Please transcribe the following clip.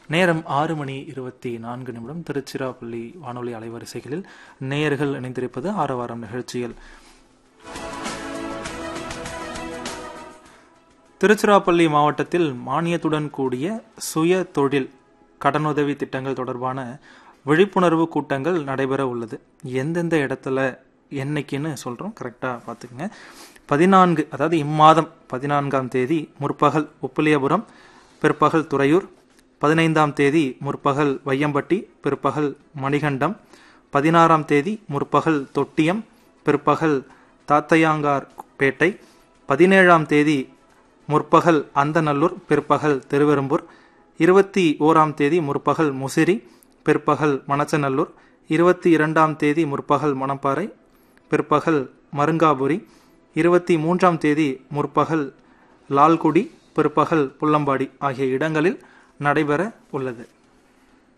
நேரம் ஆறு மணி இருபத்தி நான்கு நிமிடம் திருச்சிராப்பள்ளி வானொலி அலைவரிசைகளில் நேயர்கள் இணைந்திருப்பது ஆரவாரம் நிகழ்ச்சியில் திருச்சிராப்பள்ளி மாவட்டத்தில் மானியத்துடன் கூடிய சுய தொழில் கடனுதவி திட்டங்கள் தொடர்பான விழிப்புணர்வு கூட்டங்கள் நடைபெற உள்ளது எந்தெந்த இடத்துல என்னைக்குன்னு சொல்கிறோம் கரெக்டாக பார்த்துக்குங்க பதினான்கு அதாவது இம்மாதம் பதினான்காம் தேதி முற்பகல் உப்பிலியபுரம் பிற்பகல் துறையூர் பதினைந்தாம் தேதி முற்பகல் வையம்பட்டி பிற்பகல் மணிகண்டம் பதினாறாம் தேதி முற்பகல் தொட்டியம் பிற்பகல் தாத்தையாங்கார் பேட்டை பதினேழாம் தேதி முற்பகல் அந்தநல்லூர் பிற்பகல் திருவெரும்பூர் இருபத்தி ஓராம் தேதி முற்பகல் முசிறி பிற்பகல் மணச்சநல்லூர் இருபத்தி இரண்டாம் தேதி முற்பகல் மணப்பாறை பிற்பகல் மருங்காபுரி இருபத்தி மூன்றாம் தேதி முற்பகல் லால்குடி பிற்பகல் புல்லம்பாடி ஆகிய இடங்களில் நடைபெற உள்ளது